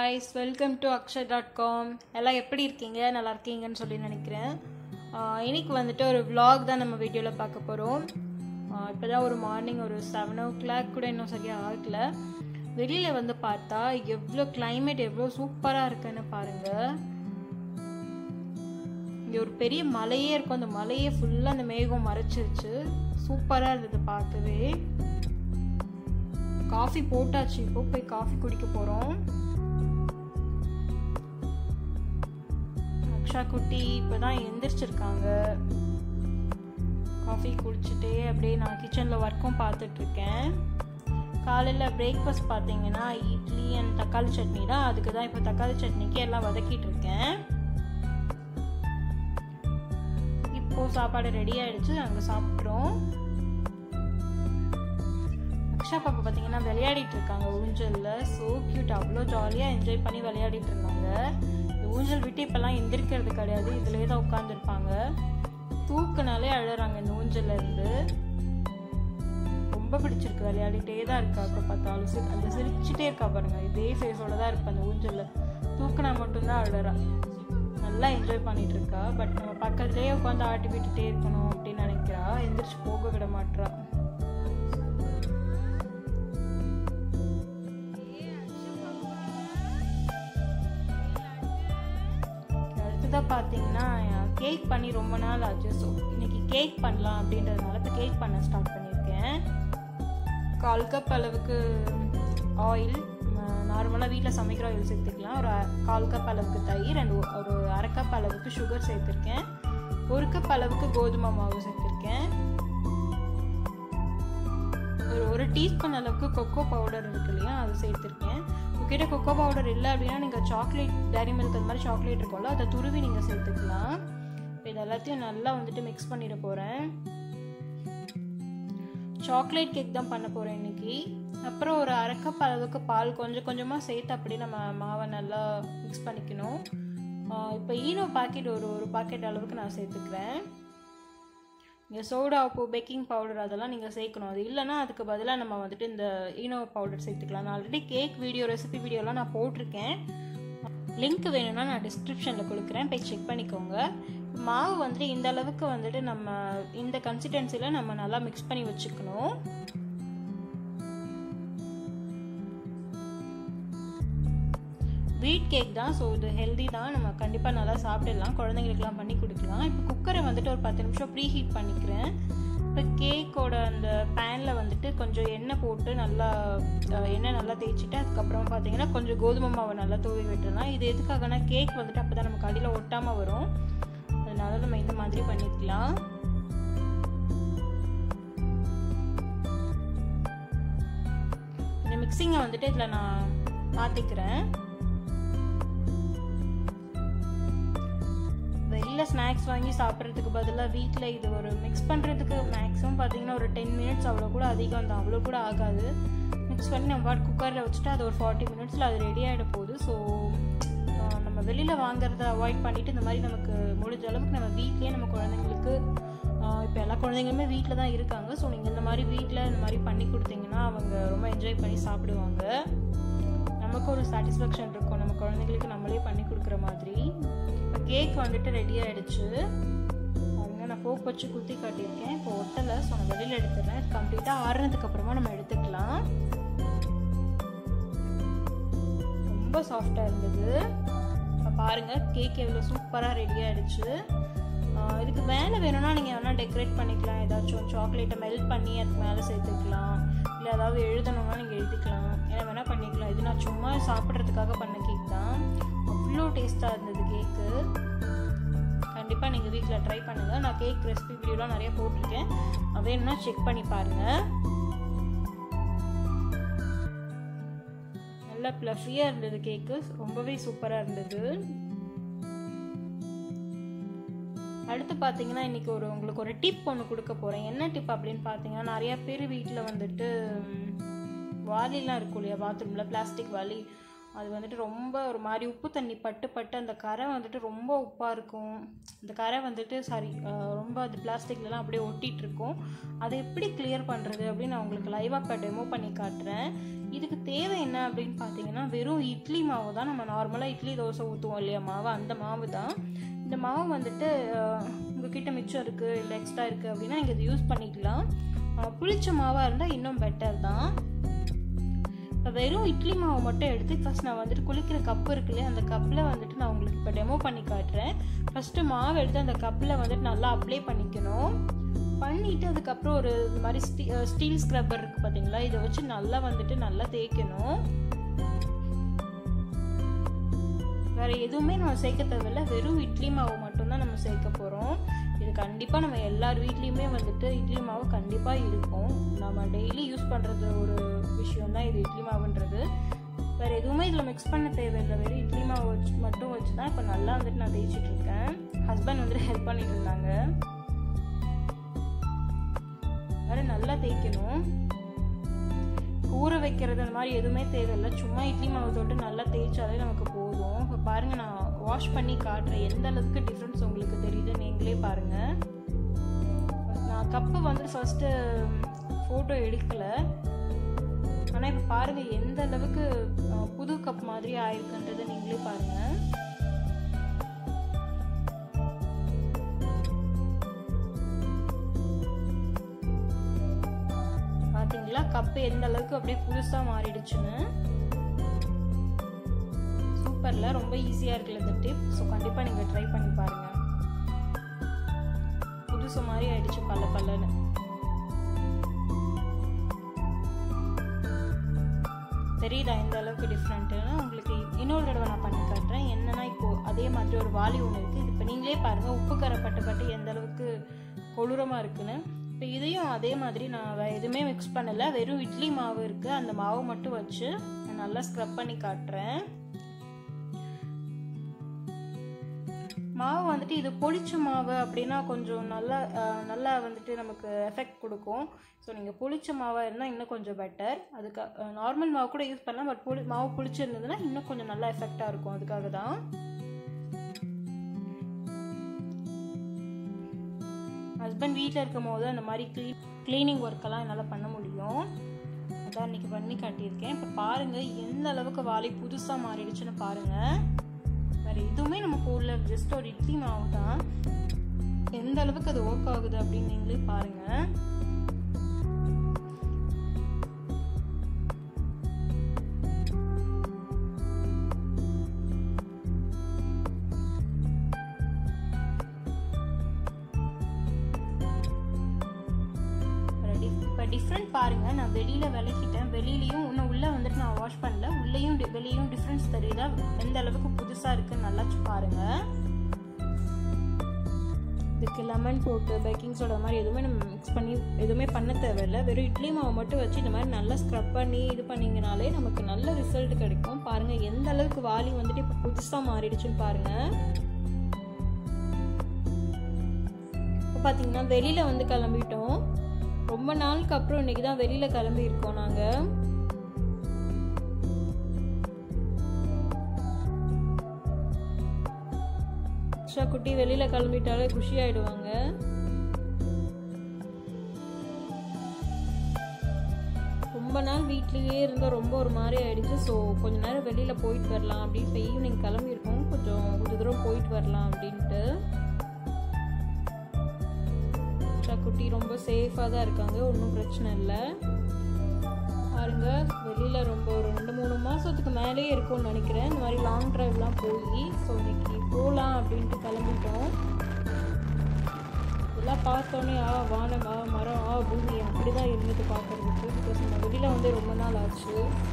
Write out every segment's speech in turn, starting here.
guys welcome to Akshar dot com எல்லாம் எப்படி இருக்கீங்க நல்லா இருக்கீங்கன்னு சொல்லி நினைக்கிறேன் ஆஹ் இன்னைக்கு வந்துட்டு ஒரு vlog தான் நம்ம வீடியோவில் பார்க்க போகிறோம் இப்போ தான் ஒரு மார்னிங் ஒரு செவன் ஓ கிளாக் கூட இன்னும் சரியாக ஆகல வெளியில் வந்து பார்த்தா எவ்வளோ climate எவ்வளோ சூப்பராக இருக்குன்னு பாருங்கள் இங்கே ஒரு பெரிய மலையே இருக்கும் அந்த மலையே ஃபுல்லாக அந்த மேகம் மறைச்சிருச்சு சூப்பராக இருந்தது பார்க்கவே காஃபி போட்டாச்சு இப்போ போய் காஃபி குடிக்க போகிறோம் அக்ஷா குட்டி இப்போ தான் எந்திரிச்சிருக்காங்க காஃபி குடிச்சிட்டே அப்படியே நான் கிச்சனில் ஒர்க்கும் பார்த்துட்ருக்கேன் காலையில் பிரேக்ஃபாஸ்ட் பார்த்தீங்கன்னா இட்லி அண்ட் தக்காளி சட்னி தான் அதுக்கு தான் இப்போ தக்காளி சட்னிக்கு எல்லாம் வதக்கிட்டு இருக்கேன் இப்போ சாப்பாடு ரெடி ஆயிடுச்சு அங்கே சாப்பிட்றோம் அக்ஷா பாப்பா பார்த்தீங்கன்னா விளையாடிட்டு இருக்காங்க ஊஞ்சலில் ஸோ க்யூட் அவ்வளோ ஜாலியாக என்ஜாய் பண்ணி விளையாடிட்டு இருந்தாங்க இந்த ஊஞ்சல் விட்டு இப்போல்லாம் எந்திரிக்கிறது கிடையாது இதிலே தான் உட்காந்துருப்பாங்க தூக்குனாலே அழறாங்க இந்த ஊஞ்சல்ல இருந்து ரொம்ப பிடிச்சிருக்கு விளையாடிட்டே தான் இருக்கா இப்போ பார்த்தாலும் சிரி அந்த சிரிச்சுட்டே இருக்கா பாருங்க இதே ஃபேஸோட தான் இருப்பா அந்த ஊஞ்சலில் தூக்குனா மட்டும்தான் அழறா நல்லா என்ஜாய் பண்ணிட்டு இருக்கா பட் நம்ம பக்கத்துலேயே உட்காந்து ஆட்டி விட்டுட்டே இருக்கணும் அப்படின்னு நினைக்கிறா எந்திரிச்சு போக விட மாட்றா அடுத்ததாக பார்த்தீங்கன்னா கேக் பண்ணி ரொம்ப நாள் ஆச்சு ஸோ இன்னைக்கு கேக் பண்ணலாம் அப்படின்றதுனால இப்போ கேக் பண்ண ஸ்டார்ட் பண்ணியிருக்கேன் கால் கப் அளவுக்கு ஆயில் நார்மலாக வீட்டில் சமைக்கிற ஆயில் சேர்த்துக்கலாம் ஒரு அ- கால் கப் அளவுக்கு தயிர் அண்ட் ஒரு அரை கப் அளவுக்கு சுகர் சேர்த்துருக்கேன் ஒரு கப் அளவுக்கு கோதுமை மாவு சேர்த்துருக்கேன் ஒரு ஒரு டீஸ்பூன் அளவுக்கு கொக்கோ பவுடர் இருக்கு இல்லையா அது சேர்த்துருக்கேன் உங்ககிட்ட கொக்கோ பவுடர் இல்லை அப்படின்னா நீங்கள் சாக்லேட் டைரி மில்க் அந்த மாதிரி சாக்லேட் இருக்கும்ல அதை துருவி நீங்கள் சேர்த்துக்கலாம் இப்போ இது எல்லாத்தையும் நல்லா வந்துட்டு மிக்ஸ் பண்ணிட போகிறேன் சாக்லேட் கேக் தான் பண்ண போகிறேன் இன்னைக்கு அப்புறம் ஒரு அரை கப் அளவுக்கு பால் கொஞ்சம் கொஞ்சமாக சேர்த்து அப்படியே நம்ம மாவை நல்லா மிக்ஸ் பண்ணிக்கணும் ஆஹ் இப்போ ஈனோ பாக்கெட் ஒரு ஒரு பாக்கெட் அளவுக்கு நான் சேர்த்துக்கிறேன் இங்கே சோடா உப்பு பேக்கிங் பவுடர் அதெல்லாம் நீங்கள் சேர்க்கணும் அது இல்லைன்னா அதுக்கு பதிலாக நம்ம வந்துட்டு இந்த ஈனோ பவுடர் சேர்த்துக்கலாம் நான் ஆல்ரெடி கேக் வீடியோ ரெசிபி வீடியோலாம் நான் போட்டிருக்கேன் லிங்க் வேணும்னா நான் டிஸ்கிரிப்ஷனில் கொடுக்குறேன் போய் செக் பண்ணிக்கோங்க மாவு வந்துட்டு இந்த அளவுக்கு வந்துட்டு நம்ம இந்த கன்சிஸ்டன்சியில் நம்ம நல்லா மிக்ஸ் பண்ணி வச்சுக்கணும் வீட் கேக் தான் ஸோ இது ஹெல்தி தான் நம்ம கண்டிப்பாக நல்லா சாப்பிடலாம் குழந்தைங்களுக்குலாம் பண்ணி கொடுக்கலாம் இப்போ குக்கரை வந்துட்டு ஒரு பத்து நிமிஷம் ப்ரீ ஹீட் பண்ணிக்கிறேன் இப்போ கேக்கோட அந்த பேனில் வந்துட்டு கொஞ்சம் எண்ணெய் போட்டு நல்லா அஹ், எண்ணெய் நல்லா தேய்ச்சிட்டு அதுக்கப்புறம் பார்த்தீங்கன்னா கொஞ்சம் கோதுமை மாவை நல்லா தூவி விட்டுறலாம் இது எதுக்காகனா கேக் வந்துட்டு அப்போ தான் நமக்கு அடியில் ஒட்டாமல் வரும் அதனால நம்ம இந்த மாதிரி பண்ணிக்கலாம் இந்த மிக்சிங்கை வந்துட்டு இதில் நான் மாற்றிக்கிறேன் வெளில ஸ்நாக்ஸ் வாங்கி சாப்பிட்றதுக்கு பதிலாக வீட்டில் இது ஒரு மிக்ஸ் பண்ணுறதுக்கு மேக்ஸிமம் பார்த்தீங்கன்னா ஒரு டென் மினிட்ஸ் அவ்வளோ கூட அதிகம் தான் அவ்வளோ கூட ஆகாது மிக்ஸ் பண்ணி நம்ம பாட் குக்கரில் வச்சுட்டு அது ஒரு ஃபார்ட்டி மினிட்ஸில் அது ரெடி ஆகிட போகுது ஸோ நம்ம வெளியில் வாங்குறத அவாய்ட் பண்ணிவிட்டு இந்த மாதிரி நமக்கு முடிஞ்ச அளவுக்கு நம்ம வீட்லேயே நம்ம குழந்தைங்களுக்கு இப்போ எல்லா குழந்தைங்களுமே வீட்டில் தான் இருக்காங்க ஸோ நீங்கள் இந்த மாதிரி வீட்டில் இந்த மாதிரி பண்ணி கொடுத்தீங்கன்னா அவங்க ரொம்ப என்ஜாய் பண்ணி சாப்பிடுவாங்க நமக்கு ஒரு சாட்டிஸ்ஃபேக்ஷன் இருக்கும் நம்ம குழந்தைங்களுக்கு நம்மளே பண்ணி கொடுக்குற மாதிரி இப்போ கேக் வந்துட்டு ரெடி ஆயிடுச்சு அவங்க நான் போக் வச்சு குத்தி காட்டியிருக்கேன் இப்போ ஒட்டலை ஸோ நான் வெளியில் எடுத்துடுறேன் கம்ப்ளீட்டாக ஆறுனதுக்கு அப்புறமா நம்ம எடுத்துக்கலாம் ரொம்ப சாஃப்டாக இருந்தது இப்போ பாருங்கள் கேக் எவ்வளோ சூப்பராக ரெடி ஆயிடுச்சு ஆஹ் இதுக்கு மேலே வேணும்னா நீங்கள் வேணால் டெக்கரேட் பண்ணிக்கலாம் ஏதாச்சும் சாக்லேட்டை மெல்ட் பண்ணி அதுக்கு மேலே சேர்த்துக்கலாம் இல்லை ஏதாவது எழுதணும்னா நீங்கள் எழுதிக்கலாம் என்ன வேணால் பண்ணிக்கலாம் இது நான் சும்மா சாப்பிட்றதுக்காக பண்ண கேக் தான் அவ்வளோ டேஸ்ட்டாக இருந்தது கேக்கு கண்டிப்பாக நீங்கள் வீட்டில் ட்ரை பண்ணுங்கள் நான் கேக் ரெசிபி வீடியோலாம் நிறைய போட்டிருக்கேன் வேணும்னா செக் பண்ணி பாருங்கள் நல்லா ப்ளஃபியாக இருந்தது கேக்கு ரொம்பவே சூப்பராக இருந்தது அடுத்து பார்த்தீங்கன்னா இன்றைக்கி ஒரு உங்களுக்கு ஒரு டிப் ஒன்று கொடுக்க போகிறேன் என்ன டிப் அப்படின்னு பார்த்தீங்கன்னா நிறைய பேர் வீட்டில் வந்துட்டு ம், வாளிலாம் இருக்கும் இல்லையா பாத்ரூமில் பிளாஸ்டிக் வாளி அது வந்துட்டு ரொம்ப ஒரு மாதிரி உப்பு தண்ணி பட்டு பட்டு அந்த கரை வந்துட்டு ரொம்ப உப்பாக இருக்கும் அந்த கரை வந்துட்டு சாரி ரொம்ப அது பிளாஸ்டிக்லலாம் அப்படியே ஒட்டிகிட்டு இருக்கும் அதை எப்படி கிளியர் பண்ணுறது அப்படின்னு நான் உங்களுக்கு லைவாக இப்போ டெமோ பண்ணி காட்டுறேன் இதுக்கு தேவை என்ன அப்படின்னு பார்த்தீங்கன்னா வெறும் இட்லி மாவு தான் நம்ம நார்மலாக இட்லி தோசை ஊற்றுவோம் இல்லையா மாவு அந்த மாவு தான் இந்த மாவு வந்துட்டு உங்ககிட்ட மிச்சம் இருக்குது இல்லை எக்ஸ்ட்ரா இருக்குது அப்படின்னா நீங்கள் இதை யூஸ் பண்ணிக்கலாம் புளிச்ச மாவாக இருந்தால் இன்னும் பெட்டர் தான் இப்போ வெறும் இட்லி மாவு மட்டும் எடுத்து ஃபஸ்ட் நான் வந்துட்டு குளிக்கிற கப்பு இருக்கு இல்லையா அந்த கப்பில் வந்துட்டு நான் உங்களுக்கு இப்போ டெமோ பண்ணி காட்டுறேன் ஃபஸ்ட்டு மாவு எடுத்து அந்த கப்பில் வந்துட்டு நல்லா அப்ளை பண்ணிக்கணும் பண்ணிவிட்டு அதுக்கப்புறம் ஒரு இந்த மாதிரி ஸ்டீ ஸ்டீல் ஸ்க்ரப்பர் இருக்குது பார்த்தீங்களா இதை வச்சு நல்லா வந்துட்டு நல்லா தேய்க்கணும் வேறு எதுவுமே நம்ம சேர்க்க தேவையில்ல வெறும் இட்லி மாவு மட்டும்தான் நம்ம சேர்க்க போகிறோம் இது கண்டிப்பாக நம்ம எல்லார் வீட்லேயுமே வந்துட்டு இட்லி மாவு கண்டிப்பாக இருக்கும் நம்ம டெய்லி யூஸ் பண்ணுறது ஒரு விஷயம் தான் இது இட்லி மாவுன்றது வேறு எதுவுமே இதில் மிக்ஸ் பண்ண தேவையில்லை வெறும் இட்லி மாவு வச்சு மட்டும் வச்சு தான் இப்போ நல்லா வந்துட்டு நான் தேய்ச்சிட்டு இருக்கேன் ஹஸ்பண்ட் வந்துட்டு ஹெல்ப் பண்ணிட்டு இருந்தாங்க வேறு நல்லா தேய்க்கணும் ஊற வைக்கிறது அந்த மாதிரி எதுவுமே தேவையில்லை சும்மா இட்லி மாவு தொட்டு நல்லா தேய்ச்சாலே நமக்கு போதும் இப்போ பாருங்கள் நான் வாஷ் பண்ணி காட்டுறேன் எந்த அளவுக்கு டிஃப்ரென்ஸ் உங்களுக்கு தெரியுது நீங்களே பாருங்கள் நான் கப்பு வந்து ஃபஸ்ட்டு ஃபோட்டோ எடுக்கலை ஆனால் இப்போ பாருங்கள் எந்த அளவுக்கு புது கப் மாதிரி ஆயிருக்குன்றதை நீங்களே பாருங்கள் பார்த்தீங்களா கப்பு எந்த அளவுக்கு அப்படியே புதுசாக மாறிடுச்சுன்னு சூப்பரில் ரொம்ப ஈஸியாக இருக்குல்ல இந்த டிப் ஸோ கண்டிப்பாக நீங்கள் ட்ரை பண்ணி பாருங்கள் புதுசு மாதிரி ஆயிடுச்சு பல்ல பல்லன்னு தெரியுதா எந்த அளவுக்கு டிஃப்ரெண்ட்டுன்னு உங்களுக்கு இன்னொரு தடவை நான் பண்ணி காட்டுறேன் என்னன்னா இப்போது அதே மாதிரி ஒரு வாலி ஒன்று இருக்குது இப்போ நீங்களே பாருங்கள் உப்பு கரை பட்டு பட்டு எந்த அளவுக்கு கொடூரமாக இருக்குன்னு இப்போ இதையும் அதே மாதிரி நான் எதுவுமே மிக்ஸ் பண்ணலை வெறும் இட்லி மாவு இருக்குது அந்த மாவு மட்டும் வச்சு நான் நல்லா ஸ்க்ரப் பண்ணி காட்டுறேன் மாவு வந்துட்டு இது பொளிச்ச மாவு அப்படின்னா கொஞ்சம் நல்லா நல்லா வந்துட்டு நமக்கு எஃபெக்ட் கொடுக்கும் ஸோ நீங்கள் புளிச்ச மாவாக இருந்தால் இன்னும் கொஞ்சம் பெட்டர் அதுக்கு நார்மல் மாவு கூட யூஸ் பண்ணலாம் பட் புளி மாவு புளிச்சிருந்ததுன்னா இன்னும் கொஞ்சம் நல்லா எஃபெக்டாக இருக்கும் அதுக்காக தான் ஹஸ்பண்ட் வீட்டில் இருக்கும் போது அந்த மாதிரி க்ளீன் க்ளீனிங் ஒர்க்கெல்லாம் என்னால் பண்ண முடியும் அதான் இன்றைக்கி பண்ணி காட்டியிருக்கேன் இப்போ பாருங்கள் எந்த அளவுக்கு வாலி புதுசாக மாறிடுச்சுன்னு பாருங்கள் வேறு எதுவுமே நம்ம போடல ஜஸ்ட் ஒரு இட்லி மாவு தான் எந்த அளவுக்கு அது ஒர்க் ஆகுது அப்படின்னு நீங்களே பாருங்கள் இப்போ டிஃப்ரெண்ட் பாருங்கள் நான் வெளியில் விளக்கிட்டேன் வெளியிலையும் இன்னும் உள்ளே வந்துட்டு நான் வாஷ் பண்ணல உள்ளேயும் வெளியும் டிஃப்ரென்ஸ் தெரியுதா எந்த அளவுக்கு புதுசாக இருக்குன்னு நல்லா பாருங்கள் இதுக்கு லெமன் போட்டு பேக்கிங் சோடா மாதிரி எதுவுமே நம்ம மிக்ஸ் பண்ணி எதுவுமே பண்ண தேவையில்லை வெறும் இட்லி மாவு மட்டும் வச்சு இந்த மாதிரி நல்லா ஸ்க்ரப் பண்ணி இது பண்ணிங்கனாலே நமக்கு நல்ல ரிசல்ட் கிடைக்கும் பாருங்கள் எந்த அளவுக்கு வாலி வந்துட்டு இப்போ புதுசாக மாறிடுச்சுன்னு பாருங்கள் இப்போ பார்த்தீங்கன்னா வெளியில் வந்து கிளம்பிட்டோம் ரொம்ப நாளுக்கு அப்புறம் இன்னைக்கு தான் வெளியில் கிளம்பி இருக்கோம் நாங்கள் உஷா குட்டி வெளியில் கிளம்பிட்டாலே குஷி ஆயிடுவாங்க ரொம்ப நாள் வீட்லேயே இருந்தால் ரொம்ப ஒரு மாதிரி ஆயிடுச்சு ஸோ கொஞ்ச நேரம் வெளியில் போயிட்டு வரலாம் அப்படின்னு இப்போ ஈவினிங் கிளம்பியிருக்கோம் கொஞ்சம் கொஞ்சம் தூரம் போயிட்டு வரலாம் அப்படின்ட்டு குட்டி ரொம்ப சேஃபாக தான் இருக்காங்க ஒன்றும் பிரச்சனை இல்லை பாருங்க வெளியில் ரொம்ப ஒரு ரெண்டு மூணு மாதத்துக்கு மேலேயே இருக்கும்னு நினைக்கிறேன் இந்த மாதிரி லாங் ட்ரைவ்லாம் போய் ஸோ இன்னைக்கு போகலாம் அப்படின்ட்டு கிளம்பிட்டோம் இதெல்லாம் பார்த்தோன்னே ஆ வானம் ஆ மரம் ஆ பூமி அப்படி தான் இருந்தது பார்க்குறதுக்கு பிகாஸ் நம்ம வெளியில் வந்து ரொம்ப நாள் ஆச்சு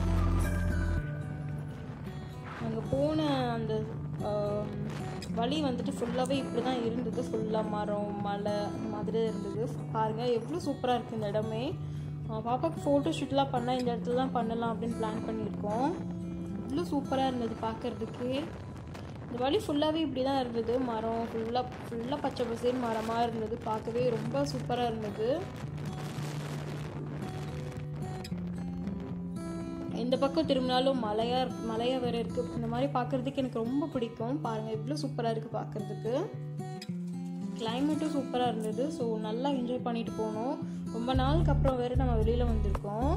அங்கே போன அந்த வழி வந்துட்டு ஃபுல்லாகவே இப்படி தான் இருந்தது ஃபுல்லாக மரம் மலை அந்த மாதிரி இருந்தது பாருங்கள் எவ்வளோ சூப்பராக இருக்குது இந்த இடமே பாப்பாவுக்கு ஃபோட்டோ ஷூட்லாம் பண்ணால் இந்த இடத்துல தான் பண்ணலாம் அப்படின்னு பிளான் பண்ணியிருக்கோம் இவ்வளோ சூப்பராக இருந்தது பார்க்குறதுக்கு இந்த வழி ஃபுல்லாகவே இப்படி தான் இருந்தது மரம் ஃபுல்லாக ஃபுல்லாக பச்சை பசேர் மரமாக இருந்தது பார்க்கவே ரொம்ப சூப்பராக இருந்தது இந்த பக்கம் திரும்பினாலும் மலையா இருக்கு மலையா வேற இருக்கு இந்த மாதிரி பார்க்கறதுக்கு எனக்கு ரொம்ப பிடிக்கும் பாருங்க எவ்வளோ சூப்பராக இருக்கு பார்க்கறதுக்கு கிளைமேட்டும் சூப்பராக இருந்தது ஸோ நல்லா என்ஜாய் பண்ணிட்டு போனோம் ரொம்ப நாளுக்கு அப்புறம் வேற நம்ம வெளியில வந்திருக்கோம்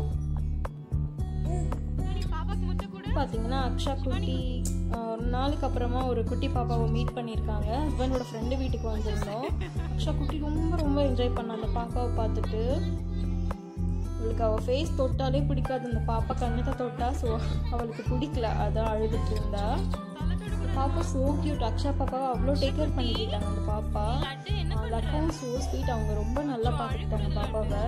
பார்த்தீங்கன்னா அக்ஷா குட்டி ஆஹ், ஒரு நாளுக்கு அப்புறமா ஒரு குட்டி பாப்பாவை மீட் பண்ணியிருக்காங்க ஹஸ்பண்டோட ஃப்ரெண்டு வீட்டுக்கு வந்திருந்தோம் அக்ஷா குட்டி ரொம்ப ரொம்ப என்ஜாய் பண்ண அந்த பாப்பாவை பார்த்துட்டு அவளுக்கு அவள் ஃபேஸ் தொட்டாலே பிடிக்காது அந்த பாப்பா கண்ணத்தை தொட்டா ஸோ அவளுக்கு பிடிக்கல அதான் அழுதுட்டு இருந்தா அந்த பாப்பா சோ கியூட் அக்ஷா பாப்பாவை அவ்வளோ டேக் கேர் பண்ணிக்கிட்டாங்க அந்த பாப்பா அந்த அக்காவும் ஸோ ஸ்வீட் அவங்க ரொம்ப நல்லா பார்த்துக்கிட்டாங்க பாப்பாவை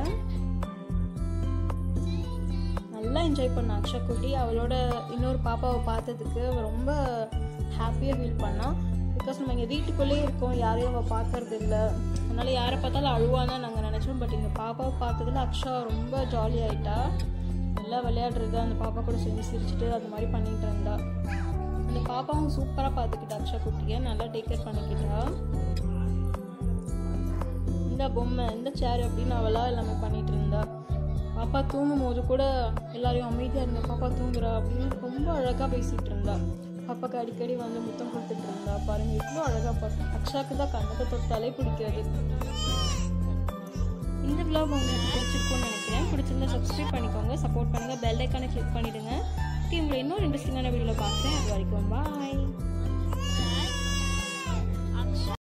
நல்லா என்ஜாய் பண்ணா அக்ஷா குட்டி அவளோட இன்னொரு பாப்பாவை பார்த்ததுக்கு அவ ரொம்ப ஹாப்பியாக ஃபீல் பண்ணா பிகாஸ் நம்ம இங்கே வீட்டுக்குள்ளேயே இருக்கோம் யாரையும் அவள் பார்க்கறது இல்லை அதனால யாரை பார்த்தாலும் அழுவான்னு தான் நாங்கள் நினச்சோம் பட் இந்த பாப்பாவை பார்த்ததுல அக்ஷா ரொம்ப ஜாலி ஆயிட்டா நல்லா விளையாடுறது அந்த பாப்பா கூட சேர்ந்து சிரிச்சுட்டு அது மாதிரி பண்ணிட்டு இருந்தா அந்த பாப்பாவும் சூப்பராக பார்த்துக்கிட்டா அக்ஷா குட்டியை நல்லா டேக் கேர் பண்ணிக்கிட்டா இந்த பொம்மை இந்த சேர் அப்படின்னு அவளா எல்லாமே பண்ணிட்டு இருந்தா பாப்பா தூங்கும் போது கூட எல்லாரையும் அமைதியா இருந்த பாப்பா தூங்குறா அப்படின்னு ரொம்ப அழகா பேசிட்டு இருந்தா பாப்பாக்கு அடிக்கடி வந்து முத்தம் கொடுத்துட்டு இருந்தா பாருங்க இவ்வளோ அழகா பார்த்து அக்ஷாக்கு தான் கண்ணத்தை தொட்டாலே பிடிக்காது இந்த vlog உங்களுக்கு பிடிச்சிருக்கும்னு நினைக்கிறேன் பிடிச்சிருந்தா சப்ஸ்கிரைப் பண்ணிக்கோங்க சப்போர்ட் பண்ணுங்க பெல் ஐக்கானை கிளிக் பண்ணிடுங்க ஓகே உங்களை இன்னொரு இன்ட்ரெஸ்டிங்கான வீடியோவில் பார்க்குறேன் அது வரைக்கும் பாய்